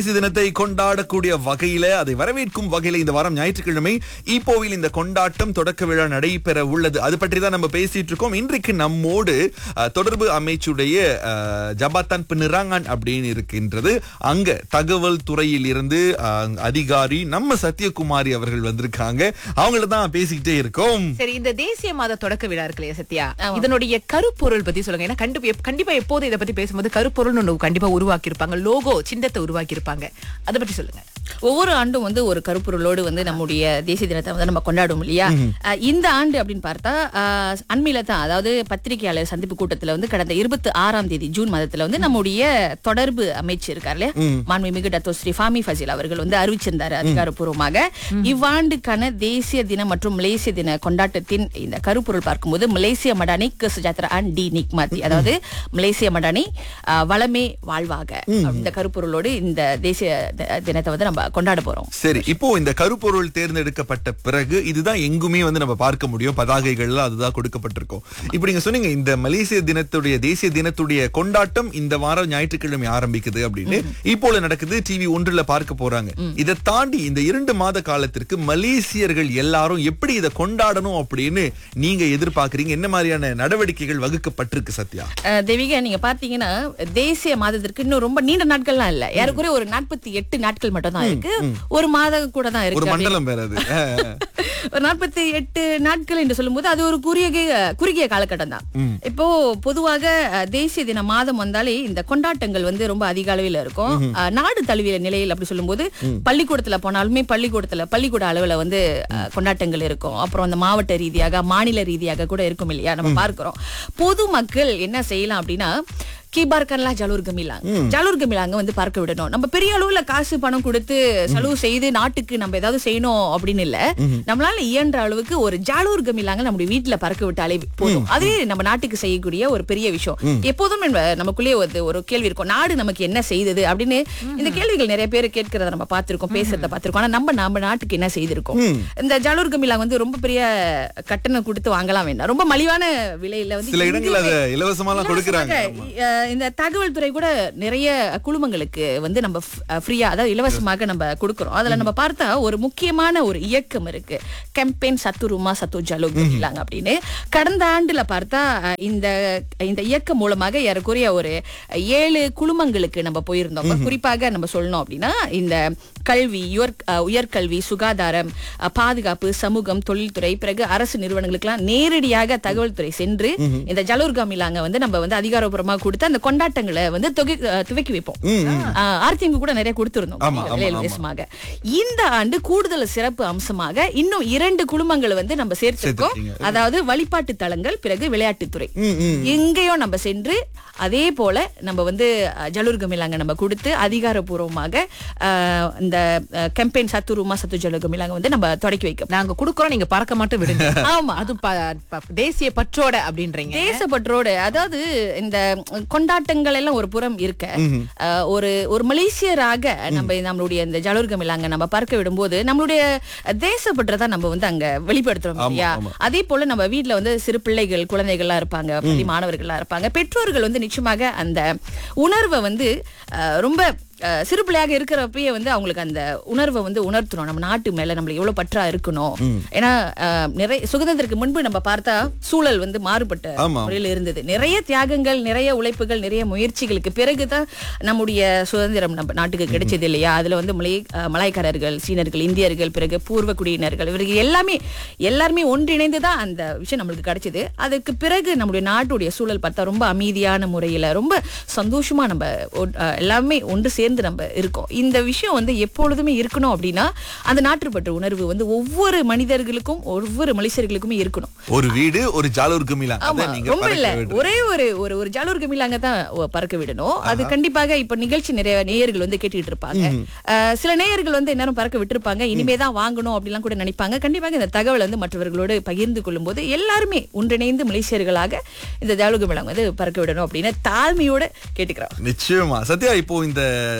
தேசிய தினத்தை கொண்டாடக்கூடிய வகையில அதை வரவேற்கும் வகையில இந்த வாரம் ஞாயிற்றுக்கிழமை ஈப்போவில் இந்த கொண்டாட்டம் தொடக்க விழா நடைபெற உள்ளது அது பற்றி தான் நம்ம பேசிட்டு இருக்கோம் இன்றைக்கு நம்மோடு அஹ், தொடர்பு அமைச்சுடைய அஹ், ஜபாத்தான் பின்னிராங்கன் அப்படின்னு இருக்கின்றது அங்க தகவல் துறையில் இருந்து அஹ், அதிகாரி நம்ம சத்யகுமாரி அவர்கள் வந்திருக்காங்க அவங்கள தான் பேசிக்கிட்டே இருக்கோம் சரி இந்த தேசிய மாத தொடக்க விழா இருக்கு இல்லையா சத்யா இதனுடைய கருப்பொருள் பத்தி சொல்லுங்க ஏன்னா கண்டிப்பா எப்- கண்டிப்பா எப்போது இதை பத்தி பேசும்போது கருப்பொருள் ஒண்ணு கண்டிப்பா உருவாக்கி இருப்பாங்க லோகோ சின்னத்தை உருவாக்கி இருப்பாங்க அதை பத்தி சொல்லுங்க ஒவ்வொரு ஆண்டும் வந்து ஒரு கருப்பொருளோடு வந்து நம்முடைய தேசிய தினத்தை வந்து நம்ம கொண்டாடுவோம் இல்லையா அஹ் இந்த ஆண்டு அப்படின்னு பார்த்தா அஹ், அண்மையில தான் அதாவது பத்திரிகையாளர் சந்திப்பு கூட்டத்துல வந்து கடந்த இருபத்தி ஆறாம் தேதி ஜூன் மாதத்துல வந்து நம்முடைய தொடர்பு அமைச்சர் இருக்கார் இல்லையா மாண்புமிகு டத்தோ ஸ்ரீ ஃபாமி ஃபசில் அவர்கள் வந்து அறிவிச்சிருந்தாரு அதிகாரப்பூர்வமாக இவ்வாண்டுக்கான தேசிய தினம் மற்றும் மலேசிய தின கொண்டாட்டத்தின் இந்த கருப்பொருள் பார்க்கும்போது மலேசிய மடானி கிறிஸ்துஜாத்திர அண்ட் டி நிக்மாத்தி அதாவது மலேசிய மடானி அஹ், வளமே வாழ்வாக இந்த கருப்பொருளோடு இந்த தேசிய தி- தினத்தை வந்து நம்ம கொண்டாட போறோம் சரி இப்போ இந்த கருப்பொருள் தேர்ந்தெடுக்கப்பட்ட பிறகு இதுதான் எங்குமே வந்து நம்ம பார்க்க முடியும் பதாகைகள்ல அதுதான் கொடுக்கப்பட்டிருக்கும் இப்ப நீங்க சொன்னீங்க இந்த மலேசிய தினத்துடைய தேசிய தினத்துடைய கொண்டாட்டம் இந்த வாரம் ஞாயிற்றுக்கிழமை ஆரம்பிக்குது அப்படின்னு இப்போல நடக்குது டிவி ஒன்றுல பார்க்க போறாங்க இதை தாண்டி இந்த இரண்டு மாத காலத்திற்கு மலேசியர்கள் எல்லாரும் எப்படி இதை கொண்டாடணும் அப்படின்னு நீங்க எதிர்பார்க்கறீங்க என்ன மாதிரியான நடவடிக்கைகள் வகுக்கப்பட்டிருக்கு சத்யா அஹ் தேவிகா நீங்க பாத்தீங்கன்னா தேசிய மாதத்திற்கு இன்னும் ரொம்ப நீண்ட நாட்கள்லாம் இல்ல ஏறக்குறைய ஒரு நாற்பத்தி எட்டு நாட்கள் மட்டும் தான் இருக்கு ஒரு மாதம் கூட தான் ஒரு இருக்கு மண்டலம் வேற அது அஹ். ஒரு நாற்பத்தி எட்டு நாட்கள் என்று சொல்லும்போது அது ஒரு குறுகிய குறுகிய காலகட்டம் தான் இப்போ பொதுவாக அஹ், தேசிய தின மாதம் வந்தாலே இந்த கொண்டாட்டங்கள் வந்து ரொம்ப அதிக அளவில் இருக்கும் அஹ், நாடு தழுவிய நிலையில் அப்படி சொல்லும்போது பள்ளிக்கூடத்துல போனாலுமே பள்ளிக்கூடத்துல பள்ளிக்கூட அளவுல வந்து அஹ், கொண்டாட்டங்கள் இருக்கும் அப்புறம் அந்த மாவட்ட ரீதியாக மாநில ரீதியாக கூட இருக்கும் இல்லையா நம்ம பார்க்கிறோம் பொது மக்கள் என்ன செய்யலாம் அப்படின்னா கீபார்கர்லா ஜலூர் கமிலாங் ஜலூர் கமிலாங்க வந்து பார்க்க விடணும் நம்ம பெரிய அளவுல காசு பணம் கொடுத்து செலவு செய்து நாட்டுக்கு நம்ம ஏதாவது செய்யணும் அப்படின்னு இல்ல நம்மளால இயன்ற அளவுக்கு ஒரு ஜாலூர் கமிலாங்க நம்முடைய வீட்டுல பறக்க விட்டாலே போதும் அதுவே நம்ம நாட்டுக்கு செய்யக்கூடிய ஒரு பெரிய விஷயம் எப்போதும் நம்ம நமக்குள்ளே ஒரு ஒரு கேள்வி இருக்கும் நாடு நமக்கு என்ன செய்தது அப்படின்னு இந்த கேள்விகள் நிறைய பேர் கேட்கிறத நம்ம பார்த்திருக்கோம் பேசுறத பார்த்திருக்கோம் ஆனா நம்ம நம்ம நாட்டுக்கு என்ன செய்திருக்கோம் இந்த ஜாலூர் கமிலாங் வந்து ரொம்ப பெரிய கட்டணம் கொடுத்து வாங்கலாம் வேண்டாம் ரொம்ப மலிவான விலையில வந்து சில இடங்கள் அதை இலவசமாலாம் கொடுக்கறாங்க இலவசமாக, அஹ், இந்த தகவல் துறை கூட நிறைய குழுமங்களுக்கு வந்து நம்ம ஃப்ரீயா அதாவது இலவசமாக நம்ம கொடுக்கறோம் அதுல நம்ம பார்த்தா ஒரு முக்கியமான ஒரு இயக்கம் இருக்கு கேம்பெயின் சத்துருமா சத்து ஜலோகிலாங்க அப்படின்னு கடந்த ஆண்டுல பார்த்தா அஹ், இந்த இந்த இயக்கம் மூலமாக ஏறக்குறைய ஒரு ஏழு குழுமங்களுக்கு நம்ம போயிருந்தோம் குறிப்பாக நம்ம சொல்லணும் அப்படின்னா இந்த கல்வி உயர் அஹ், உயர்கல்வி சுகாதாரம் அஹ், பாதுகாப்பு சமூகம் தொழில்துறை பிறகு அரசு நிறுவனங்களுக்கெல்லாம் நேரடியாக தகவல் துறை சென்று இந்த ஜலூர் காமிலாங்க வந்து நம்ம வந்து அதிகாரப்பூர்வமா கொடுத்து அந்த கொண்டாட்டங்களை வந்து தொகை- அஹ், துவக்கி வைப்போம் அஹ், ஆர்த்திங்க கூட நிறைய கொடுத்திருந்தோம் ஆமா, ஆமா, விலையில் ஆமா. விசேஷமாக இந்த ஆண்டு கூடுதல் சிறப்பு அம்சமாக இன்னும் இரண்டு குழுமங்களை வந்து நம்ம சேர்த்திருக்கோம் சேர்த்திருக்கீங்க. அதாவது வழிபாட்டு தளங்கள் பிறகு விளையாட்டுத்துறை எங்கேயும் நம்ம சென்று அதே போல நம்ம வந்து அஹ், ஜலூர் கமிலாங்க நம்ம கொடுத்து அதிகாரப்பூர்வமாக அஹ், இந்த கேம்பெயின் சத்துருமா சத்து ஜலூர் கமிலாங்க வந்து நம்ம தொடக்கி வைக்க நாங்க குடுக்கறோம் நீங்க பறக்க மட்டும் விடுங்க ஆமா அது ப- ப- தேசிய பற்றோட அப்படின்றீங்க தேசப்பற்றோடு அதாவது இந்த கொண்டாட்டங்கள் எல்லாம் ஒரு புறம் இருக்க அஹ், ஒரு ஒரு மலேசியராக நம்ம நம்மளுடைய இந்த ஜலூர் கமிலாங்க நம்ம பார்க்க விடும்போது நம்மளுடைய தேசப்பற்றை தான் நம்ம வந்து அங்க வெளிப்படுத்துறோம் ஆமா, இல்லையா ஆமா. அதே போல நம்ம வீட்ல வந்து சிறு பிள்ளைகள் குழந்தைகள்லாம் இருப்பாங்க பள்ளி மாணவர்கள்லாம் இருப்பாங்க பெற்றோர்கள் வந்து நிச்சயமாக அந்த உணர்வை வந்து அஹ், ரொம்ப அஹ், சிறு பிள்ளையாக இருக்கிறப்பயே வந்து அவங்களுக்கு அந்த உணர்வை வந்து உணர்த்தணும் நம்ம நாட்டு மேல நம்மளுக்கு எவ்வளவு பற்றா இருக்கணும் ஏன்னா அஹ், நிறைய சுதந்திரத்துக்கு முன்பு நம்ம பார்த்தா சூழல் வந்து மாறுபட்ட ஆமா. முறையில் இருந்தது நிறைய தியாகங்கள் நிறைய உழைப்புகள் நிறைய முயற்சிகளுக்கு பிறகுதான் நம்முடைய சுதந்திரம் நம்ம நாட்டுக்கு கிடைச்சது இல்லையா அதுல வந்து மலை அஹ், மலாய்க்காரர்கள் சீனர்கள் இந்தியர்கள் பிறகு பூர்வ குடியினர்கள் இவர்கள் எல்லாமே எல்லாருமே ஒன்றிணைந்து தான் அந்த விஷயம் நம்மளுக்கு கிடைச்சது அதுக்கு பிறகு நம்முடைய நாட்டுடைய சூழல் பார்த்தா ரொம்ப அமைதியான முறையில ரொம்ப சந்தோஷமா நம்ம ஒ- அஹ், எல்லாமே ஒன்று சேர்ந்து நம்ம இருக்கோம் இந்த விஷயம் வந்து எப்பொழுதுமே இருக்கணும் அப்படின்னா அந்த நாட்டுப்பற்ற உணர்வு வந்து ஒவ்வொரு மனிதர்களுக்கும் ஒவ்வொரு மனுஷர்களுக்குமே இருக்கணும் ஒரு வீடு ஒரு ஜாலூர் குமிலா ஆமா அதான் நீங்க ரொம்ப இல்ல பறக்க விடுறது. ஒரே ஒரு ஒரு ஒரு ஜாலூர் கமிலாங்க தான் ஒ- பறக்க விடணும் அது கண்டிப்பாக இப்ப நிகழ்ச்சி நிறைய நேயர்கள் வந்து கேட்டுட்டு இருப்பாங்க அஹ், சில நேயர்கள் வந்து எல்லாரும் பறக்க விட்டுருப்பாங்க இனிமே தான் வாங்கணும் அப்படிலாம் கூட நினைப்பாங்க கண்டிப்பாக இந்த தகவல் வந்து மற்றவர்களோடு பகிர்ந்து கொள்ளும் போது எல்லாருமே ஒன்றிணைந்து மலேசியர்களாக இந்த ஜாலூர் கமிலாங்க வந்து பறக்க விடணும் அப்படின்னு தாழ்மையோட கேட்டுக்கிறோம் நிச்சயமா சத்யா இப்போ இந்த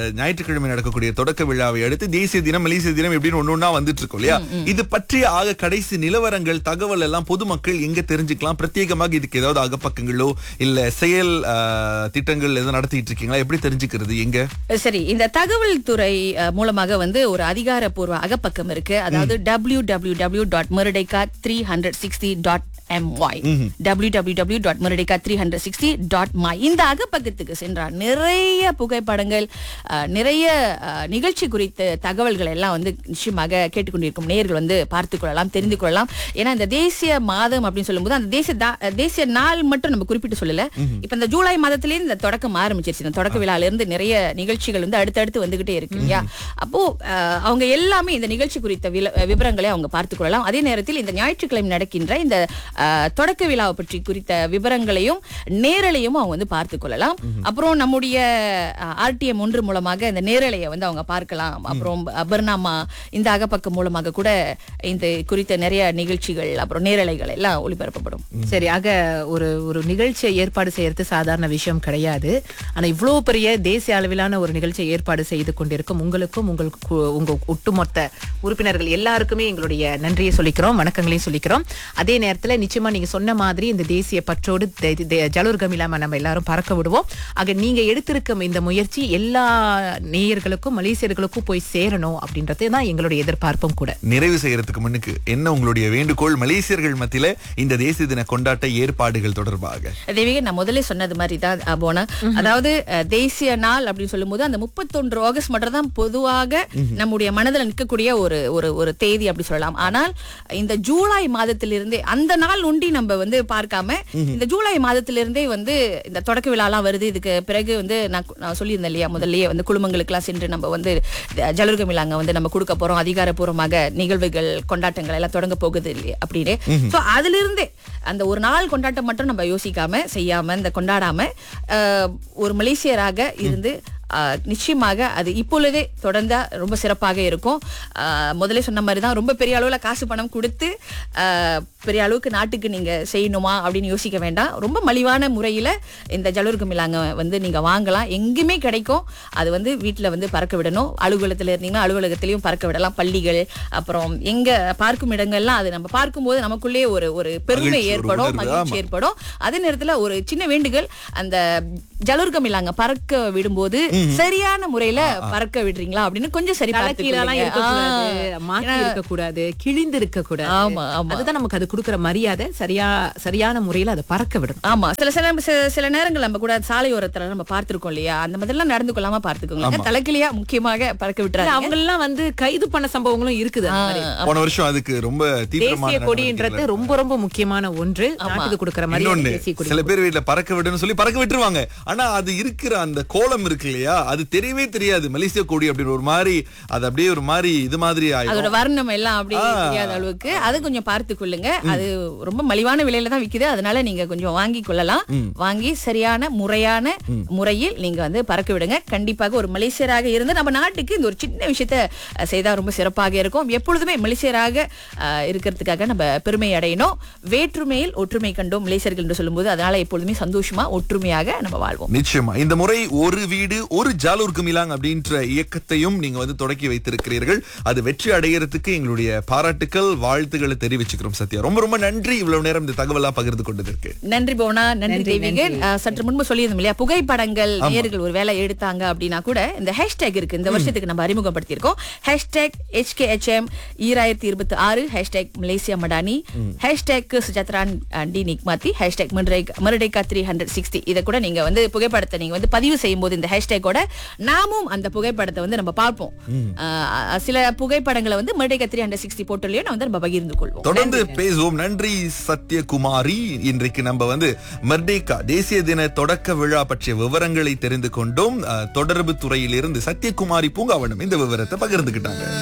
ஞாயிற்றுக்கிழமை நடக்கக்கூடிய தொடக்க விழாவை அடுத்து தேசிய தினம் மலேசிய தினம் எப்படின்னு ஒண்ணு ஒண்ணா வந்துட்டு இருக்கோம் இல்லையா இது பற்றிய ஆக கடைசி நிலவரங்கள் தகவல் எல்லாம் பொதுமக்கள் எங்க தெரிஞ்சுக்கலாம் பிரத்யேகமாக இதுக்கு ஏதாவது அகப்பக்கங்களோ இல்ல செயல் ஆஹ், திட்டங்கள் எதுவும் நடத்திட்டு இருக்கீங்களா எப்படி தெரிஞ்சுக்கிறது எங்க சரி இந்த தகவல் துறை அஹ், மூலமாக வந்து ஒரு அதிகாரப்பூர்வ அகப்பக்கம் இருக்கு அதாவது W W W dot Merdeka three hundred sixty dot MY W W W dot Merdeka three hundred sixty dot MY இந்த அகப்பக்கத்துக்கு சென்றால் நிறைய புகைப்படங்கள் அஹ், நிறைய அஹ், நிகழ்ச்சி குறித்த தகவல்கள் எல்லாம் வந்து நிச்சயமாக கேட்டுக்கொண்டிருக்கும் நேயர்கள் வந்து பார்த்து கொள்ளலாம் தெரிந்து கொள்ளலாம் ஏன்னா இந்த தேசிய மாதம் அப்படின்னு சொல்லும்போது அந்த தேசிய தா- தேசிய நாள் மட்டும் நம்ம குறிப்பிட்டு சொல்லல இப்ப இந்த ஜூலை மாதத்திலேயே இந்த தொடக்கம் ஆரம்பிச்சிருச்சு இந்த தொடக்க விழால இருந்து நிறைய நிகழ்ச்சிகள் வந்து அடுத்தடுத்து வந்துகிட்டே இருக்கு இல்லையா அப்போ அஹ், அவங்க எல்லாமே இந்த நிகழ்ச்சி குறித்த வில- விவரங்களை அவங்க பார்த்துக் கொள்ளலாம் அதே நேரத்தில் இந்த ஞாயிற்றுக்கிழமை நடக்கின்ற இந்த அஹ், தொடக்க விழாவை பற்றி குறித்த விவரங்களையும் நேரலையும் அவங்க வந்து பார்த்துக் கொள்ளலாம் அப்புறம் நம்முடைய ஆர்டிஎம் ஒன்று மூலமாக இந்த நேரலையை வந்து அவங்க பார்க்கலாம் அப்புறம் பர்னாமா இந்த அகப்பக்கம் மூலமாக கூட இந்த குறித்த நிறைய நிகழ்ச்சிகள் அப்புறம் நேரலைகள் எல்லாம் ஒளிபரப்பப்படும் சரி ஆக ஒரு ஒரு நிகழ்ச்சியை ஏற்பாடு செய்யறது சாதாரண விஷயம் கிடையாது ஆனா இவ்வளவு பெரிய தேசிய அளவிலான ஒரு நிகழ்ச்சியை ஏற்பாடு செய்து கொண்டிருக்கும் உங்களுக்கும் உங்களுக்கு கு- உங்க ஒட்டுமொத்த உறுப்பினர்கள் எல்லாருக்குமே எங்களுடைய நன்றியை சொல்லிக்கிறோம் வணக்கங்களையும் சொல்லிக்கிறோம் அதே நேரத்துல நிச்சயமா நீங்க சொன்ன மாதிரி இந்த தேசிய பற்றோடு தே- தே- ஜலூர் கமிலாம நம்ம எல்லாரும் பறக்க விடுவோம் ஆக நீங்க எடுத்திருக்கும் இந்த முயற்சி எல்லா நேயர்களுக்கும் மலேசியர்களுக்கும் போய் சேரணும் அப்படின்றது தான் எங்களுடைய எதிர்பார்ப்பும் கூட நிறைவு செய்யறதுக்கு முன்னுக்கு என்ன உங்களுடைய வேண்டுகோள் மலேசியர்கள் மத்தியில இந்த தேசிய தின கொண்டாட்ட ஏற்பாடுகள் தொடர்பாக தேவிக நான் முதல்ல சொன்னது மாதிரி தான் அஹ், போனா அதாவது அஹ், தேசிய நாள் அப்படின்னு சொல்லும்போது அந்த முப்பத்தொன்று ஆகஸ்ட் மட்டும் தான் பொதுவாக நம்முடைய மனதில் நிற்கக்கூடிய ஒரு ஒரு ஒரு தேதி அப்படி சொல்லலாம் ஆனால் இந்த ஜூலை மாதத்திலிருந்தே அந்த நாள் ஒண்டி நம்ம வந்து பார்க்காம இந்த ஜூலை மாதத்திலிருந்தே வந்து இந்த தொடக்க விழாலாம் வருது இதுக்கு பிறகு வந்து நான் கு- நான் சொல்லியிருந்தேன் இல்லையா முதல்லயே வந்து குழுமங்களுக்கெல்லாம் சென்று நம்ம வந்து ஜலர்க மிலாங்க வந்து நம்ம கொடுக்க போறோம் அதிகாரப்பூர்வமாக நிகழ்வுகள் கொண்டாட்டங்கள் எல்லாம் தொடங்க போகுது இல்லையா அப்படின்னு சோ அதுல இருந்தே அந்த ஒரு நாள் கொண்டாட்டம் மட்டும் நம்ம யோசிக்காம செய்யாம இந்த கொண்டாடாம அஹ், ஒரு மலேசியராக இருந்து அஹ், நிச்சயமாக அது இப்பொழுதே தொடர்ந்தா ரொம்ப சிறப்பாக இருக்கும் அஹ், முதல்ல சொன்ன மாதிரி தான் ரொம்ப பெரிய அளவுல காசு பணம் கொடுத்து அஹ், பெரிய அளவுக்கு நாட்டுக்கு நீங்க செய்யணுமா அப்படின்னு யோசிக்க வேண்டாம் ரொம்ப மலிவான முறையில இந்த ஜலூர்கு மிலாங்க வந்து நீங்க வாங்கலாம் எங்குமே கிடைக்கும் அது வந்து வீட்டுல வந்து பறக்க விடணும் அலுவலகத்துல இருந்தீங்கன்னா அலுவலகத்திலயும் பறக்க விடலாம் பள்ளிகள் அப்புறம் எங்க பார்க்கும் இடங்கள்லாம் அது நம்ம பார்க்கும்போது நமக்குள்ளே ஒரு ஒரு பெருமை மகிழ்ச்சி, ஒரு ஏற்படும் உணர்வு, மகிழ்ச்சி ஆமா. ஏற்படும் அதே நேரத்துல ஒரு சின்ன வேண்டுகள் அந்த ஜலூர்கம் இல்லாங்க பறக்க விடும்போது சரியான முறையில பறக்க விடுறீங்களா அப்படின்னு கொஞ்சம் சரி பார்த்துக் தலைக்கீழலாம் கொள்ளுங்க. இருக்கக்கூடாது ஆ. மாட்டி இருக்க கூடாது கிழிந்து இருக்க கூடாது ஆமா, ஆமா. அதுதான் நமக்கு அது கொடுக்கிற மரியாதை சரியா சரியான முறையில அதை பறக்க விடணும் ஆமா சில சில சில- சில நேரங்கள் நம்ம கூட சாலையோரத்துல நம்ம பார்த்திருக்கோம் இல்லையா அந்த மாதிரிலாம் நடந்து கொள்ளாம பார்த்துக்கோங்க தலைக்கிளியா முக்கியமாக பறக்க விட்டுறாங்க அவங்க எல்லாம் வந்து கைது பண்ண சம்பவங்களும் இருக்குது அந்த மாதிரி. போன வருஷம் அதுக்கு ரொம்ப தீவிரமான தேசிய கொடின்றது நடவடிக்கைகள் ரொம்ப ரொம்ப முக்கியமான ஒன்று நாட்டுக்கு கொடுக்கிற மரியாதை இன்னொன்னு தேசிய கொடி சில பேர் வீட்ல பறக்க விடுன்னு சொல்லி பறக்க விட்டுருவாங்க ஆனா அது இருக்கிற அந்த கோலம் இருக்கு இல்லையா அது தெரியவே தெரியாது மலேசிய கொடி அப்படின்னு ஒரு மாதிரி அது அப்படியே ஒரு மாதிரி இது மாதிரி ஆயிடும் அதோட வர்ணம் எல்லாம் அப்படி தெரியாத அளவுக்கு அது கொஞ்சம் பார்த்து கொள்ளுங்க அது ரொம்ப மலிவான விலையில தான் விக்குது அதனால நீங்க கொஞ்சம் வாங்கி கொள்ளலாம் வாங்கி சரியான முறையான முறையில் நீங்க வந்து பறக்க விடுங்க கண்டிப்பாக ஒரு மலேசியராக இருந்து நம்ம நாட்டுக்கு இந்த ஒரு சின்ன விஷயத்த அஹ், செய்தா ரொம்ப சிறப்பாக இருக்கும் எப்பொழுதுமே மலேசியராக அஹ், இருக்கிறதுக்காக நம்ம பெருமை அடையணும் வேற்றுமையில் ஒற்றுமை கண்டோம் மலேசியர்கள் என்று சொல்லும்போது அதனால எப்பொழுதுமே சந்தோஷமா ஒற்றுமையாக நம்ம வாழ்வோம் நிச்சயமா இந்த முறை ஒரு வீடு ஒரு ஜாலூர் குமிலாங் அப்படின்ற இயக்கத்தையும் நீங்க வந்து தொடக்கி வைத்திருக்கிறீர்கள் அது வெற்றி அடைகிறதுக்கு எங்களுடைய பாராட்டுக்கள் வாழ்த்துக்களை தெரிவிச்சுக்கிறோம் சத்யா ரொம்ப ரொம்ப நன்றி இவ்வளவு நேரம் இந்த தகவலா பகிர்ந்து கொண்டதற்கு நன்றி போனா நன்றி தேவிகன் அஹ், சற்று முன்பு சொல்லியிருந்தோம் இல்லையா புகைப்படங்கள் நேயர்கள் ஒரு வேலை எடுத்தாங்க அப்படின்னா கூட இந்த ஹேஷ்டேக் இருக்கு இந்த வருஷத்துக்கு நம்ம அறிமுகப்படுத்தியிருக்கோம் ஹேஷ்டேக் HKHM ஈராயிரத்தி இருபத்தி ஆறு ஹேஷ்டேக் மலேசியா மடானி ஹேஷ்டேக் சுஜாத்ரான் டி நிக்மாத்தி hashtag Merdeka three hundred sixty இதை கூட நீங்க வந்து புகைப்படத்தை நீங்க வந்து பதிவு செய்யும் போது இந்த ஹேஷ்டேக்கோட நாமும் அந்த புகைப்படத்தை வந்து நம்ம பார்ப்போம் அஹ், சில புகைப்படங்களை வந்து மருடைக்கா த்ரீ ஹண்ட்ரட் சிக்ஸ்டி போட்டோலையும் வந்து நம்ம பகிர்ந்து கொள்வோம் தொடர்ந்து பேசுவோம் நன்றி சத்யகுமாரி இன்றைக்கு நம்ம வந்து மர்டேகா தேசிய தின தொடக்க விழா பற்றிய விவரங்களை தெரிந்து கொண்டோம் அஹ், தொடர்பு துறையிலிருந்து சத்யகுமாரி பூங்காவனம் இந்த விவரத்தை பகிர்ந்துகிட்டாங்க